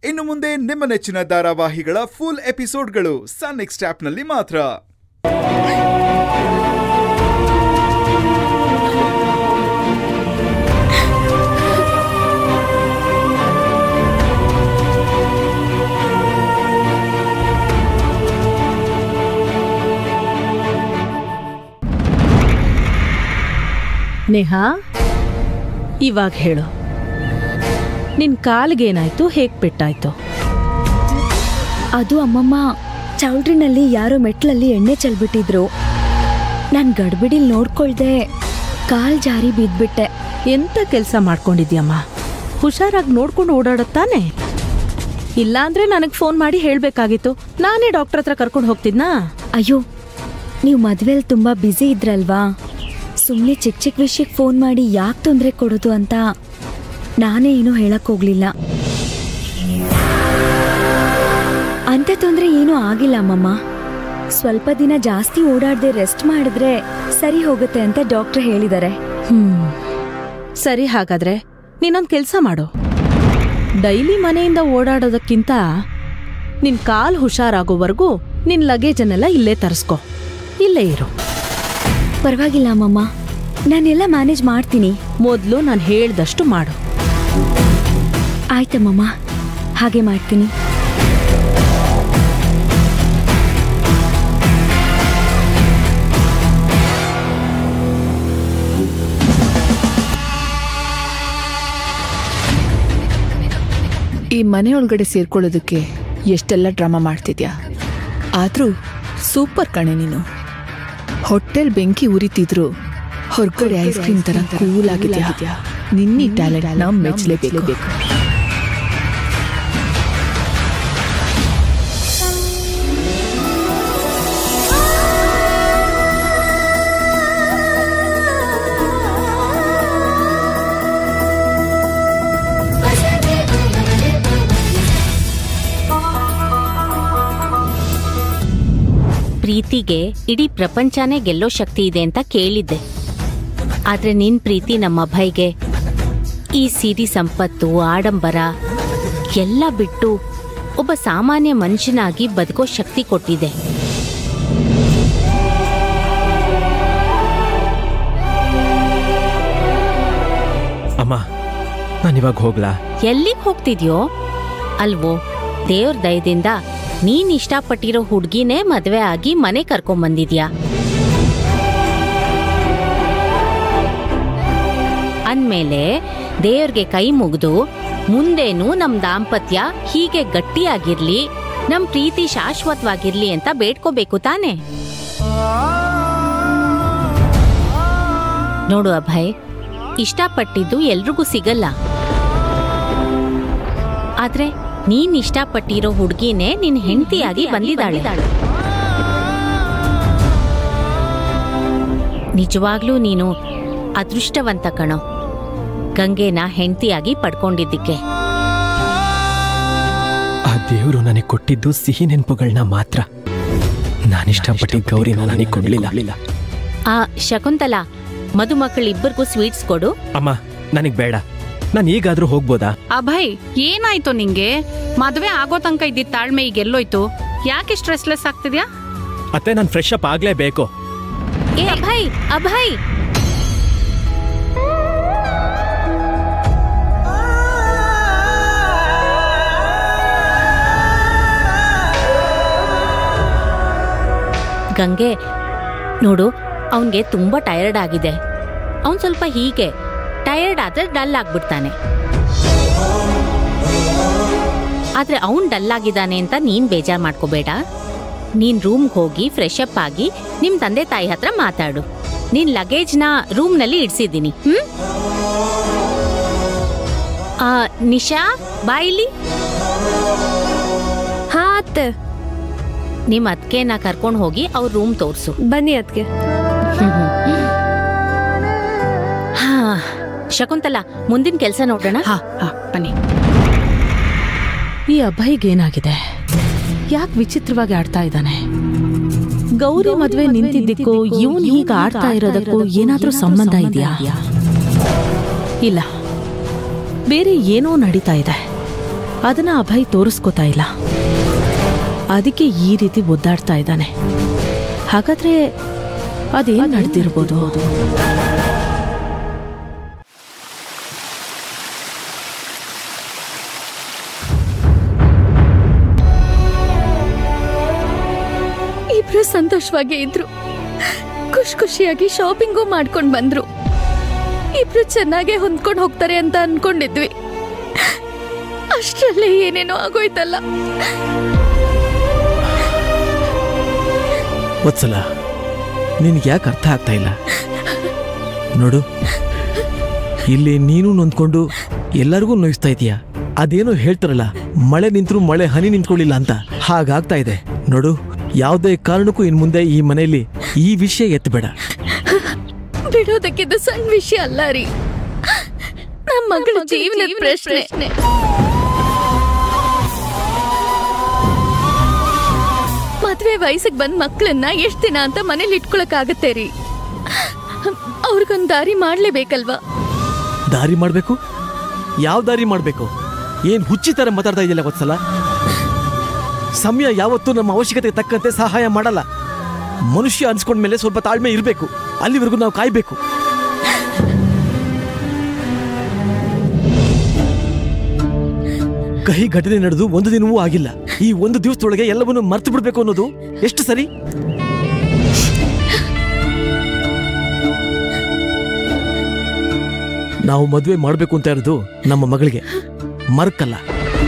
ಇನ್ನು ಮುಂದೆ ನಿಮ್ಮ ನೆಚ್ಚಿನ ಧಾರಾವಾಹಿಗಳ ಫುಲ್ ಎಪಿಸೋಡ್ಗಳು ಸನ್ ನೆಕ್ಸ್ಟ್ ಆಪ್ನಲ್ಲಿ ಮಾತ್ರ ನೇಹಾ ಇವಾಗ ಹೇಳು ನಿನ್ ಕಾಲ್ಗೇನಾಯ್ತು ಹೇಗ್ ಪೆಟ್ಟಾಯ್ತು ಅದು ಅಮ್ಮಮ್ಮ ಚೌಲ್ಟ್ರಿನಲ್ಲಿ ಯಾರೋ ಮೆಟ್ಲಲ್ಲಿ ಎಣ್ಣೆ ಚೆಲ್ಬಿಟ್ಟಿದ್ರು ನಾನ್ ಗಡ್ಬಿಡಿಲ್ ನೋಡ್ಕೊಳ್ದೆ ಕಾಲ್ ಜಾರಿ ಬಿದ್ಬಿಟ್ಟೆ ಎಂತ ಕೆಲಸ ಮಾಡ್ಕೊಂಡಿದ್ಯಮ್ಮ ಹುಷಾರಾಗಿ ನೋಡ್ಕೊಂಡು ಓಡಾಡತ್ತಾನೆ ಇಲ್ಲಾಂದ್ರೆ ನನಗ್ ಫೋನ್ ಮಾಡಿ ಹೇಳ್ಬೇಕಾಗಿತ್ತು ನಾನೇ ಡಾಕ್ಟರ್ ಹತ್ರ ಕರ್ಕೊಂಡು ಹೋಗ್ತಿದ್ನಾ ಅಯ್ಯೋ ನೀವು ಮದ್ವೆಲ್ ತುಂಬಾ ಬ್ಯುಸಿ ಇದ್ರಲ್ವಾ ಸುಮ್ಮನೆ ಚಿಕ್ಕ ಚಿಕ್ಕ ವಿಷಯಕ್ಕೆ ಫೋನ್ ಮಾಡಿ ಯಾಕೆ ತೊಂದರೆ ಕೊಡೋದು ಅಂತ ನಾನೇ ಏನೂ ಹೇಳಕ್ ಹೋಗ್ಲಿಲ್ಲ ಅಂತ ತೊಂದರೆ ಏನೂ ಆಗಿಲ್ಲ ಅಮ್ಮಮ್ಮ ಸ್ವಲ್ಪ ದಿನ ಜಾಸ್ತಿ ಓಡಾಡದೆ ರೆಸ್ಟ್ ಮಾಡಿದ್ರೆ ಸರಿ ಹೋಗುತ್ತೆ ಅಂತ ಡಾಕ್ಟರ್ ಹೇಳಿದ್ದಾರೆ ಹ್ಮ್ ಸರಿ ಹಾಗಾದ್ರೆ ನೀನೊಂದ್ ಕೆಲ್ಸ ಮಾಡು ಡೈಲಿ ಮನೆಯಿಂದ ಓಡಾಡೋದಕ್ಕಿಂತ ನಿನ್ ಕಾಲ್ ಹುಷಾರಾಗೋವರೆಗೂ ನಿನ್ ಲಗೇಜನ್ನೆಲ್ಲ ಇಲ್ಲೇ ತರಿಸ್ಕೊ ಇಲ್ಲೇ ಇರು ಪರವಾಗಿಲ್ಲ ಅಮ್ಮಮ್ಮ ನಾನೆಲ್ಲ ಮ್ಯಾನೇಜ್ ಮಾಡ್ತೀನಿ ಮೊದ್ಲು ನಾನು ಹೇಳ್ದಷ್ಟು ಮಾಡು ಆಯ್ತಮ್ಮಮ್ಮ ಹಾಗೆ ಮಾಡ್ತೀನಿ ಈ ಮನೆ ಒಳಗಡೆ ಸೇರ್ಕೊಳ್ಳೋದಕ್ಕೆ ಎಷ್ಟೆಲ್ಲ ಡ್ರಾಮಾ ಮಾಡ್ತಿದ್ಯಾ ಆದ್ರೂ ಸೂಪರ್ ಕಣೆ ನೀನು ಹೊಟ್ಟೆಲ್ ಬೆಂಕಿ ಉರಿತಿದ್ರು ಹೊರಗಡೆ ಐಸ್ ಕ್ರೀಮ್ ತರ ಕೂಲ್ ಆಗಿದ್ಯಾ ನಿನ್ನಿ ಟ್ಯಾಲೆಂಟ್ ನ ಮೆಚ್ಚಲೇಬೇಕು ಪ್ರೀತಿಗೆ ಇಡೀ ಪ್ರಪಂಚನೇ ಗೆಲ್ಲೋ ಶಕ್ತಿ ಇದೆ ಅಂತ ಕೇಳಿದ್ದೆ ಆದ್ರೆ ನಿನ್ ಪ್ರೀತಿ ನಮ್ಮ ಅಭಯ್ಗೆ ಈ ಸಿರಿ ಸಂಪತ್ತು ಆಡಂಬರ ಎಲ್ಲ ಬಿಟ್ಟು ಒಬ್ಬ ಸಾಮಾನ್ಯ ಮನುಷ್ಯನಾಗಿ ಬದುಕೋ ಶಕ್ತಿ ಕೊಟ್ಟಿದೆ ಅಮ್ಮ ನಾನಿವಾಗ ಹೋಗ್ಲಾ ಎಲ್ಲಿಗ್ ಹೋಗ್ತಿದ್ಯೋ ಅಲ್ವೋ ದೇವ್ರ ದಯದಿಂದ ನೀನ್ ಇಷ್ಟಪಟ್ಟಿರೋ ಹುಡ್ಗಿನೇ ಮದ್ವೆ ಆಗಿ ಮನೆ ಕರ್ಕೊಂಬಂದಿದ್ಯಾ ಅಂದ್ಮೇಲೆ ದೇವ್ರಿಗೆ ಕೈ ಮುಗ್ದು ಮುಂದೇನು ನಮ್ ದಾಂಪತ್ಯ ಹೀಗೆ ಗಟ್ಟಿಯಾಗಿರ್ಲಿ ನಮ್ ಪ್ರೀತಿ ಶಾಶ್ವತವಾಗಿರ್ಲಿ ಅಂತ ಬೇಡ್ಕೋಬೇಕು ತಾನೆ ನೋಡು ಅಭಯ್ ಇಷ್ಟಪಟ್ಟಿದ್ದು ಎಲ್ರಿಗೂ ಸಿಗಲ್ಲ ಆದ್ರೆ ನೀನ್ ಇಷ್ಟಪಟ್ಟಿರೋ ಹುಡ್ಗಿನೇ ನಿನ್ ಹೆಂಡತಿಯಾಗಿ ಬಂದಿದ್ದಾಳೆ ನಿಜವಾಗ್ಲೂ ನೀನು ಅದೃಷ್ಟವಂತ ಕಣೋ ಗಂಗೆನ ಹೆಂಡತಿಯಾಗಿ ಪಡ್ಕೊಂಡಿದ್ದಕ್ಕೆ ಆ ದೇವರು ನನಗೆ ಕೊಟ್ಟಿದ್ದು ಸಿಹಿ ನೆನಪುಗಳನ್ನ ಮಾತ್ರ ನಾನಿಷ್ಟಪಟ್ಟಿದ್ದ ಗೌರಿನ ನನಗೆ ಕೊಡ್ಲಿಲ್ಲ ಆ ಶಕುಂತಲಾ ಮದುಮಕ್ಕಳಿಬ್ಬರಿಗೂ ಸ್ವೀಟ್ಸ್ ಕೊಡು ಅಮ್ಮ ನನಗೆ ಬೇಡ ನಾನು ಈಗಾದ್ರೂ ಹೋಗ್ಬೋದಾ ಅಭಯ್ ಏನಾಯ್ತು ನಿಂಗೆ ಮದ್ವೆ ಆಗೋ ತನಕ ಇದ್ದಿದ್ ತಾಳ್ಮೆ ಈಗ ಎಲ್ಲೋಯ್ತು ಯಾಕೆ ಸ್ಟ್ರೆಸ್ಲೆಸ್ ಆಗ್ತಿದ್ಯಾ ಅತ್ತೆ ನಾನು ಫ್ರೆಶ್ ಅಪ್ ಆಗ್ಲೇಬೇಕು ಏ ಅಭಯ್ ಅಭಯ್ ಗಂಗೆ ನೋಡು ಅವನ್ಗೆ ತುಂಬಾ ಟಯರ್ಡ್ ಆಗಿದೆ ಅವನ್ ಸ್ವಲ್ಪ ಹೀಗೆ ಟಯರ್ಡ್ ಆದ್ರೆ ಡಲ್ ಆಗ್ಬಿಡ್ತಾನೆ ಆದ್ರೆ ಅವನ್ ಡಲ್ ಆಗಿದ್ದಾನೆ ಅಂತ ನೀನ್ ಬೇಜಾರ್ ಮಾಡ್ಕೋಬೇಡ ನೀನ್ ರೂಮ್ಗೆ ಹೋಗಿ ಫ್ರೆಶ್ ಅಪ್ ಆಗಿ ನಿಮ್ ತಂದೆ ತಾಯಿ ಹತ್ರ ಮಾತಾಡು ನಿನ್ ಲಗೇಜ್ನ ರೂಮ್ನಲ್ಲಿ ಇಡ್ಸಿದ್ದೀನಿ ಹ್ಮ್ ಆ, ನಿಶಾ ಬಾಯಿಲಿ ಹಾ ಅತ್ತೆ ನಿಮ್ ಅದ್ಕೆನ ಕರ್ಕೊಂಡು ಹೋಗಿ ಅವ್ರ ರೂಮ್ ತೋರ್ಸು ಬನ್ನಿ ಅದಕ್ಕೆ ಹಾ ಶಕುಂತಲಾ ಮುಂದಿನ ಕೆಲಸ ನೋಡೋಣ ಹಾ ಹಾ ಬನ್ನಿ ಈ ಅಭಯ್ಗೇನಾಗಿದೆ ಯಾಕೆ ವಿಚಿತ್ರವಾಗಿ ಆಡ್ತಾ ಇದ್ದಾನೆ ಗೌರಿ ಮದ್ವೆ ನಿಂತಿದ್ದಕ್ಕೂ ಇವನ್ ಹೀಗ ಆಡ್ತಾ ಇರೋದಕ್ಕೂ ಏನಾದ್ರೂ ಸಂಬಂಧ ಇದೆಯಾ ಇಲ್ಲ ಬೇರೆ ಏನೋ ನಡೀತಾ ಇದೆ ಅದನ್ನ ಅಭಯ್ ತೋರಿಸ್ಕೋತಾ ಇಲ್ಲ ಅದಕ್ಕೆ ಈ ರೀತಿ ಒದ್ದಾಡ್ತಾ ಇದ್ದಾನೆ ಹಾಗಾದ್ರೆ ಅದೇನ್ ನಡೆದಿರ್ಬೋದು ಇಬ್ರು ಸಂತೋಷವಾಗಿ ಇದ್ರು ಖುಷಿ ಖುಷಿಯಾಗಿ ಶಾಪಿಂಗು ಮಾಡ್ಕೊಂಡ್ ಬಂದ್ರು ಇಬ್ರು ಚೆನ್ನಾಗೆ ಹೊಂದ್ಕೊಂಡು ಹೋಗ್ತಾರೆ ಅಂತ ಅನ್ಕೊಂಡಿದ್ವಿ ಅಷ್ಟ್ರಲ್ಲೇ ಏನೇನೋ ಆಗೋಯ್ತಲ್ಲ ವತ್ಸಲ ನಿನ್ಗೆ ಯಾಕೆ ಅರ್ಥ ಆಗ್ತಾ ಇಲ್ಲ ನೋಡು ಇಲ್ಲಿ ನೀನು ನೊಂದ್ಕೊಂಡು ಎಲ್ಲರಿಗೂ ನೋಯಿಸ್ತಾ ಇದೀಯ ಅದೇನೋ ಹೇಳ್ತಾರಲ್ಲ ಮಳೆ ನಿಂತರೂ ಮಳೆ ಹನಿ ನಿಂತ್ಕೊಳ್ಳಿಲ್ಲ ಅಂತ ಹಾಗಾಗ್ತಾ ಇದೆ ನೋಡು ಯಾವುದೇ ಕಾರಣಕ್ಕೂ ಇನ್ ಮುಂದೆ ಈ ಮನೆಯಲ್ಲಿ ಈ ವಿಷಯ ಎತ್ತಬೇಡ ಬಿಡೋದಕ್ಕಿದು ಸಣ್ಣ ವಿಷಯ ಅಲ್ಲ ರೀ ನಮ್ಮ ಮಗಳ ಜೀವನದ ಪ್ರಶ್ನೆ ಮದ್ವೆ ವಯಸ್ಸಿಗೆ ಬಂದ್ ಮಕ್ಳನ್ನ ಎಷ್ಟ್ ದಿನ ಅಂತ ಮನೇಲಿ ಇಟ್ಕೊಳಕ್ ರೀ ಅವ್ರಿಗೊಂದ್ ದಾರಿ ಮಾಡ್ಲೇಬೇಕಲ್ವಾ ದಾರಿ ಮಾಡ್ಬೇಕು ಯಾವ ದಾರಿ ಮಾಡ್ಬೇಕು ಏನ್ ಹುಚ್ಚಿ ತರ ಮಾತಾಡ್ತಾ ಇದೆಯಲ್ಲ ವತ್ಸಲ ಸಮಯ ಯಾವತ್ತೂ ನಮ್ಮ ಅವಶ್ಯಕತೆಗೆ ತಕ್ಕಂತೆ ಸಹಾಯ ಮಾಡಲ್ಲ ಮನುಷ್ಯ ಅನ್ಸ್ಕೊಂಡ್ಮೇಲೆ ಸ್ವಲ್ಪ ತಾಳ್ಮೆ ಇರಬೇಕು ಅಲ್ಲಿವರೆಗೂ ನಾವು ಕಾಯ್ಬೇಕು ಕಹಿ ಘಟನೆ ನಡೆದು ಒಂದು ದಿನವೂ ಆಗಿಲ್ಲ ಈ ಒಂದು ದಿವಸದೊಳಗೆ ಎಲ್ಲವನ್ನು ಮರ್ತು ಬಿಡ್ಬೇಕು ಅನ್ನೋದು ಎಷ್ಟು ಸರಿ ನಾವು ಮದುವೆ ಮಾಡಬೇಕು ಅಂತ ಇರೋದು ನಮ್ಮ ಮಗಳಿಗೆ ಮರ್ಕಲ್ಲ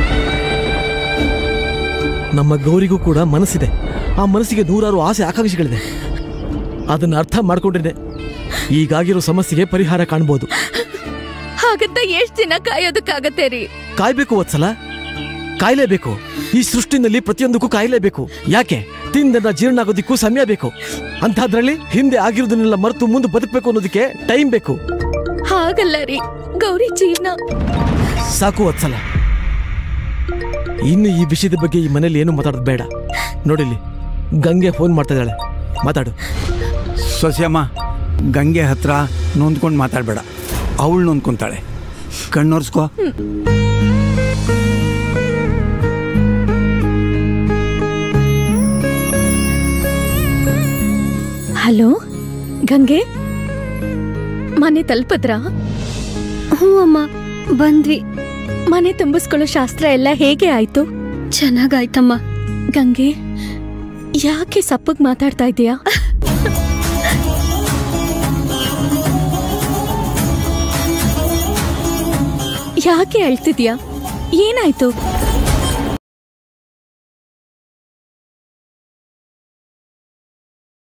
ನಮ್ಮ ಗೌರಿಗೂ ಕೂಡ ಮನಸ್ಸಿದೆ ಆ ಮನಸ್ಸಿಗೆ ನೂರಾರು ಆಸೆ ಆಕಾಂಕ್ಷೆಗಳಿದೆ ಅದನ್ನ ಅರ್ಥ ಮಾಡ್ಕೊಂಡ್ರೇನೆ ಈಗಾಗಿರೋ ಸಮಸ್ಯೆಗೆ ಪರಿಹಾರ ಕಾಣ್ಬೋದು ಹಾಗಂತ ಎಷ್ಟ್ ದಿನ ಕಾಯೋದಕ್ಕಾಗತ್ತೆ ರೀ ಕಾಯ್ಬೇಕು ವತ್ಸಲ ಕಾಯ್ಲೇಬೇಕು ಈ ಸೃಷ್ಟಿನಲ್ಲಿ ಪ್ರತಿಯೊಂದಕ್ಕೂ ಕಾಯ್ಲೇಬೇಕು ಯಾಕೆ ತಿಂದನ್ನ ಜೀರ್ಣ ಆಗೋದಿಕ್ಕೂ ಸಮಯ ಬೇಕು ಅಂಥದ್ರಲ್ಲಿ ಹಿಂದೆ ಆಗಿರೋದನ್ನೆಲ್ಲ ಮರೆತು ಮುಂದೆ ಬದುಕಬೇಕು ಅನ್ನೋದಕ್ಕೆ ಟೈಮ್ ಬೇಕು ಹಾಗಲ್ಲ ರೀ ಗೌರಿ ಜೀವನ ಸಾಕು ವತ್ಸಲ ಇನ್ನು ಈ ವಿಷಯದ ಬಗ್ಗೆ ಈ ಮನೇಲಿ ಏನು ಮಾತಾಡೋದು ಬೇಡ ನೋಡಿಲ್ಲಿ ಗಂಗೆ ಫೋನ್ ಮಾಡ್ತಾ ಇದ್ದಾಳೆ ಮಾತಾಡು ಸೊಸೆಯಮ್ಮ ಗಂಗೆ ಹತ್ರ ನೊಂದ್ಕೊಂಡು ಮಾತಾಡಬೇಡ ಅವಳು ನೊಂದ್ಕೊಂತಾಳೆ ಕಣ್ಣೋರ್ಸ್ಕೋ ಹಲೋ ಗಂಗೆ ಮನೆ ತಲುಪದ್ರ ಹ್ಞೂ ಅಮ್ಮ ಬಂದ್ವಿ ಮನೆ ತುಂಬಿಸ್ಕೊಳ್ಳೋ ಶಾಸ್ತ್ರ ಎಲ್ಲ ಹೇಗೆ ಆಯ್ತು ಚೆನ್ನಾಗಾಯ್ತಮ್ಮ ಗಂಗೆ ಯಾಕೆ ಸಪ್ಪಗ್ ಮಾತಾಡ್ತಾ ಇದೀಯಾ ಯಾಕೆ ಅಳ್ತಿದ್ಯಾ ಏನಾಯ್ತು